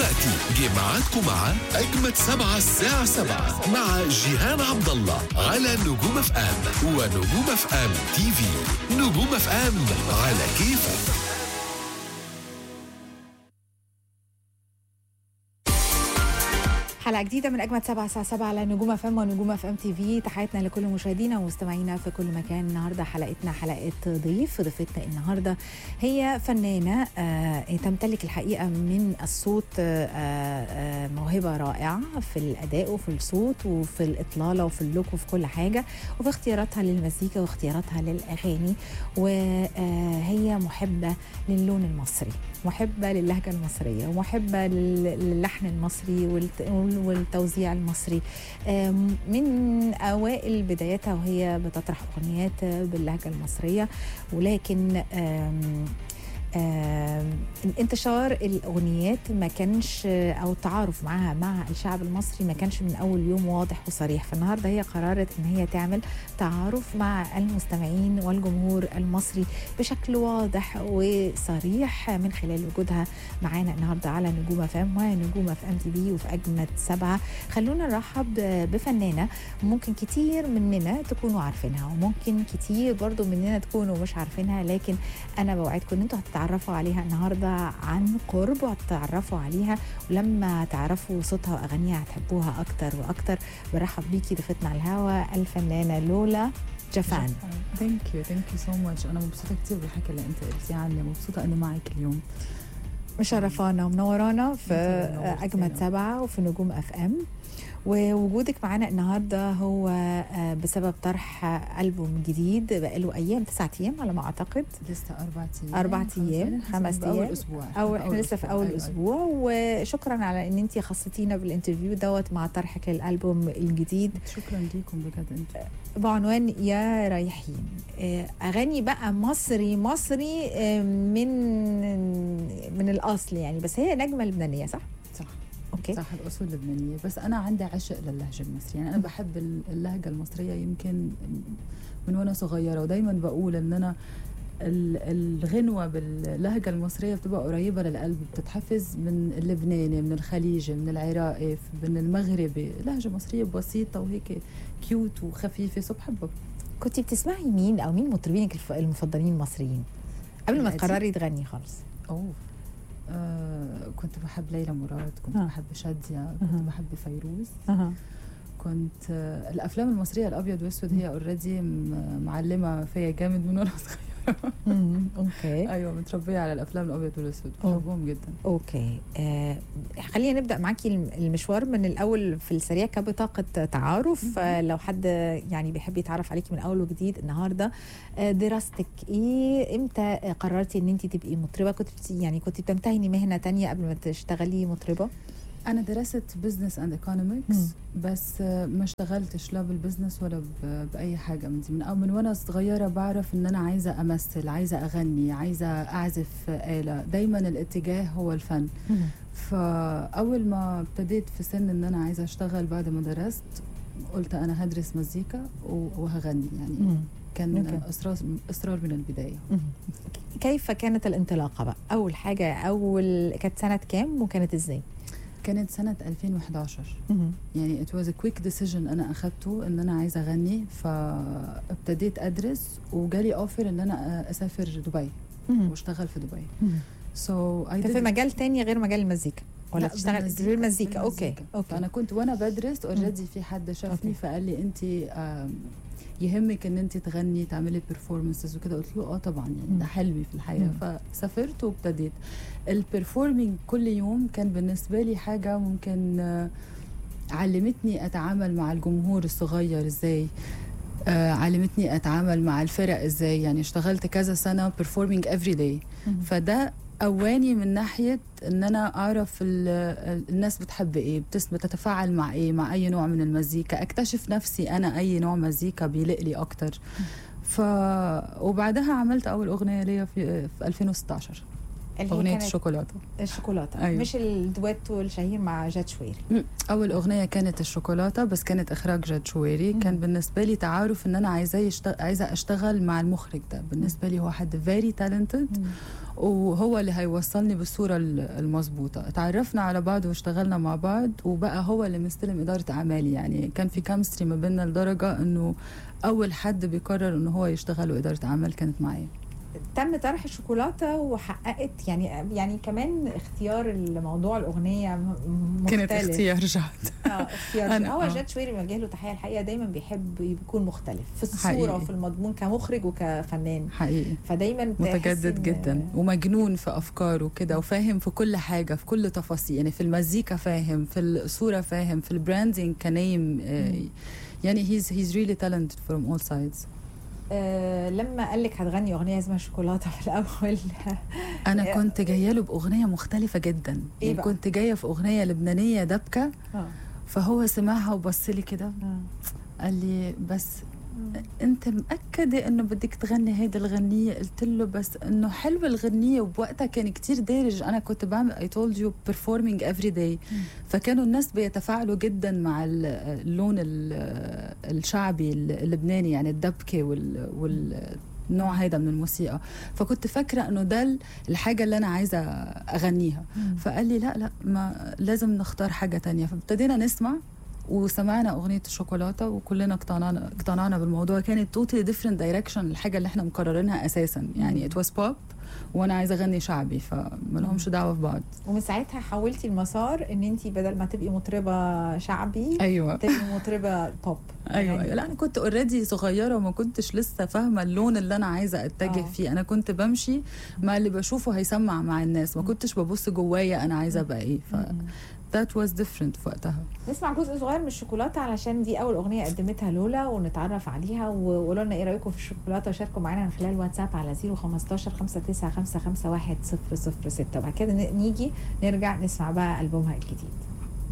دلوقتي جه ميعادكم مع أجمد سبعة الساعة سبعة مع جيهان عبد الله على نجوم اف ام ونجوم اف ام تي في نجوم اف ام على كيفك حلقة جديدة من أجمد سبعة الساعة سبعة على نجوم اف ام ونجوم اف ام تي في تحياتنا لكل مشاهدينا ومستمعينا في كل مكان النهاردة حلقتنا حلقة ضيف ضيفتنا النهاردة هي فنانة آه تمتلك الحقيقة من الصوت آه آه موهبة رائعة في الأداء وفي الصوت وفي الإطلالة وفي اللوك وفي كل حاجة وفي اختياراتها للمزيكا واختياراتها للأغاني وهي محبة للون المصري محبة للهجة المصرية ومحبة لل- للحن المصري والت- والتوزيع المصري آم، من أوائل بدايتها وهي بتطرح أغنيات باللهجة المصرية ولكن آم، آم، انتشار الاغنيات ما كانش او التعارف معها مع الشعب المصري ما كانش من اول يوم واضح وصريح فالنهارده هي قررت ان هي تعمل تعارف مع المستمعين والجمهور المصري بشكل واضح وصريح من خلال وجودها معانا النهارده على نجوم اف ام ونجوم اف ام تي في وفي اجمد سبعه خلونا نرحب بفنانه ممكن كتير مننا تكونوا عارفينها وممكن كتير برضو مننا تكونوا مش عارفينها لكن انا بوعدكم ان انتوا هتتعرفوا عليها النهارده عن قرب وهتتعرفوا عليها ولما تعرفوا صوتها واغانيها هتحبوها اكتر واكتر برحب بيكي ضيفتنا على الهوا الفنانه لولا جفان ثانك يو ثانك يو سو ماتش انا مبسوطه كثير بالحكي اللي انت قلتيه عني مبسوطه اني معك اليوم مشرفانا ومنورانا في أنت نورتينا. اجمد سبعه وفي نجوم اف ام ووجودك معانا النهارده هو آه، بسبب طرح ألبوم جديد بقاله ايام تسعة ايام على ما اعتقد لسه اربع ايام أربع أيام، خمس اول أيام. اسبوع او احنا لسه في اول أيوة، اسبوع وشكرا على ان انت خصتينا بالانترفيو دوت مع طرحك للالبوم الجديد أيوة. شكرا لكم بجد انتم بعنوان يا رايحين آه، اغاني بقى مصري مصري آه، من من الاصل يعني بس هي نجمه لبنانيه صح صح اوكي صح الاصول اللبنانيه بس انا عندي عشق للهجه المصريه يعني انا بحب ال- اللهجه المصريه يمكن من وانا صغيره ودايما بقول ان انا ال- الغنوة باللهجة المصرية بتبقى قريبة للقلب بتتحفز من اللبناني من الخليجي من العراقي من المغربي لهجة مصرية بسيطة وهيك كيوت وخفيفة سو بحبها كنت بتسمعي مين او مين مطربينك الف- المفضلين المصريين قبل ما القديم؟ تقرري تغني خالص أوه آه كنت بحب ليلى مراد كنت آه. بحب شادية أها. كنت بحب فيروز اها كنت آه الافلام المصريه الابيض والاسود هي اوريدي معلمه فيا جامد من وانا صغيره مم، اوكي ايوه متربيه على الافلام الابيض والاسود أوه. بحبهم جدا اوكي آه خلينا نبدا معاكي الم- المشوار من الاول في السريع كبطاقه تعارف آه لو حد يعني بيحب يتعرف عليكي من اول وجديد النهارده آه دراستك ايه امتى آه، قررتي ان انت تبقي مطربه كنت بت- يعني كنت بتمتهني مهنه تانية قبل ما تشتغلي مطربه انا درست بزنس اند ايكونومكس بس آه، ما اشتغلتش لا بالبزنس ولا ب- باي حاجه من دي من أو من وانا صغيره بعرف ان انا عايزه امثل عايزه اغني عايزه اعزف آلة دايما الاتجاه هو الفن فاول ما ابتديت في سن ان انا عايزه اشتغل بعد ما درست قلت انا هدرس مزيكا و- وهغني يعني مم. كان أوكي. اصرار اصرار من البدايه مم. كيف كانت الانطلاقه بقى اول حاجه اول كانت سنه كام وكانت ازاي كانت سنه 2011 مم. يعني ات واز كويك ديسيجن انا اخدته ان انا عايزه اغني فابتديت ادرس وجالي اوفر ان انا اسافر دبي مم. واشتغل في دبي مم. سو so I كان في did- مجال تاني غير مجال المزيكا ولا لا، تشتغل بالمزيكا- في المزيكا اوكي بالمزيكا. اوكي فانا كنت وانا بدرس اوريدي في حد أوكي. شافني فقال لي انت يهمك ان انت تغني تعملي بيرفورمانسز وكده قلت له اه طبعا يعني مم. ده حلمي في الحياه مم. فسافرت وابتديت البرفورمينج كل يوم كان بالنسبه لي حاجه ممكن آه، علمتني اتعامل مع الجمهور الصغير ازاي آه علمتني اتعامل مع الفرق ازاي يعني اشتغلت كذا سنه performing every day مم. فده قواني من ناحيه ان انا اعرف ال- ال- الناس بتحب ايه بتس بتتفاعل مع ايه مع اي نوع من المزيكا اكتشف نفسي انا اي نوع مزيكا بيليق لي اكتر ف وبعدها عملت اول اغنيه ليا في في 2016 اللي هي اغنيه كانت الشوكولاته الشوكولاته أيوة. مش الدويتو الشهير مع جاد شويري اول اغنيه كانت الشوكولاته بس كانت اخراج جاد شويري مم. كان بالنسبه لي تعارف ان انا عايزاه يشتغل عايزه اشتغل مع المخرج ده بالنسبه لي هو حد فيري تالنتد وهو اللي هيوصلني بالصوره ال- المظبوطه اتعرفنا على بعض واشتغلنا مع بعض وبقى هو اللي مستلم اداره اعمالي يعني كان في كيمستري ما بيننا لدرجه انه اول حد بيقرر انه هو يشتغل اداره اعمال كانت معايا تم طرح الشوكولاته وحققت يعني يعني كمان اختيار الموضوع الاغنيه م- مختلف كانت اختيار جاد اه اختيار أنا- هو آه. جاد شويري بنوجه له تحيه الحقيقه دايما بيحب يكون مختلف في الصوره حقيقي. وفي المضمون كمخرج وكفنان حقيقي فدايما تحس متجدد إن- جدا ومجنون في افكاره كده وفاهم في كل حاجه في كل تفاصيل يعني في المزيكا فاهم في الصوره فاهم في البراندنج كنيم آه، يعني he's he's really talented from all sides آه لما قال لك هتغني اغنيه اسمها شوكولاته في الاول انا آه، كنت جايه له باغنيه مختلفه جدا إيه يعني بقى؟ كنت جايه في اغنيه لبنانيه دبكه اه فهو سمعها وبص لي كده آه. قال لي بس انت مأكدة انه بدك تغني هيدي الغنية قلت له بس انه حلوة الغنية وبوقتها كان كتير دارج انا كنت بعمل I told you performing every day فكانوا الناس بيتفاعلوا جدا مع ال- اللون ال- الشعبي اللبناني يعني الدبكة وال, وال النوع هيدا من الموسيقى فكنت فاكرة انه ده ال- الحاجة اللي انا عايزة اغنيها فقال لي لا لا ما لازم نختار حاجة تانية فابتدينا نسمع وسمعنا أغنية الشوكولاتة وكلنا اقتنعنا اقتنعنا بالموضوع كانت توتالي ديفرنت دايركشن الحاجة اللي احنا مقررينها أساسا يعني ات واز بوب وأنا عايزة أغني شعبي فمالهمش دعوة في بعض ومن ساعتها حولتي المسار ان انت بدل ما تبقي مطربه شعبي أيوة تبقي مطربه بوب ايوه يعني أيوة. لا انا كنت اوريدي صغيره وما كنتش لسه فاهمه اللون اللي انا عايزه اتجه آه. فيه انا كنت بمشي مع اللي بشوفه هيسمع مع الناس ما كنتش ببص جوايا انا عايزه ابقى ايه ف that was different في وقتها نسمع جزء صغير من الشوكولاته علشان دي اول اغنيه قدمتها لولا ونتعرف عليها وقولوا لنا ايه رايكم في الشوكولاته وشاركوا معانا من خلال واتساب على 015 5955 100 06 وبعد كده ن- نيجي نرجع نسمع بقى البومها الجديد